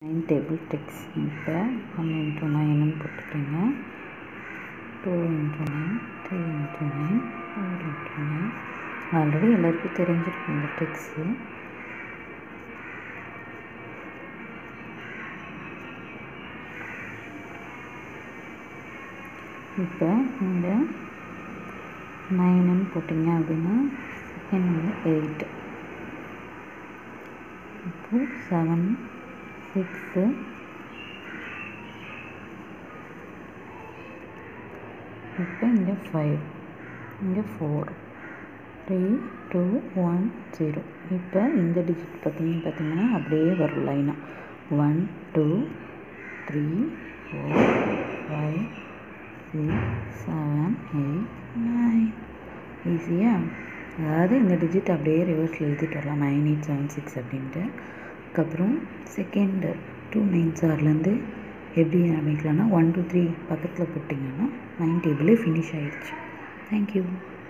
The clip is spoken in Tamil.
நைன் டேபிள் டெக்ஸ் இப்போ ஒன் இன்ட்டு நைன்னு போட்டுக்கிறேங்க two into nine three into nine four into nine already எல்லாருக்கும் தெரிஞ்சிருக்கும் இந்த டெக்ஸு இப்போ இந்த நைனுன்னு போட்டிங்க அப்படின்னா செகண்ட் வந்து எயிட் இப்போ செவன் சிக்ஸு இப்போ இங்கே ஃபைவ் இங்கே four three two one zero இப்போ இந்த டிஜிட் பார்த்தீங்க பார்த்தீங்கன்னா அப்படியே வரும் லைனாக one two three four five six seven eight nine ஈஸியாக அதாவது இந்த டிஜிட் அப்படியே ரிவர்ஸில் எழுதிட்டு வரலாம் நைன் எயிட் செவன் சிக்ஸ் அப்படின்ட்டு அதுக்கப்புறம் செகண்டு டூ நைன்ஸ் ஆர்லேருந்து எப்படி ஆரம்பிக்கலாம்னா ஒன் டூ த்ரீ பக்கத்தில் போட்டிங்கன்னா நைன் டேபிளே ஃபினிஷ் ஆயிடுச்சு தேங்க்யூ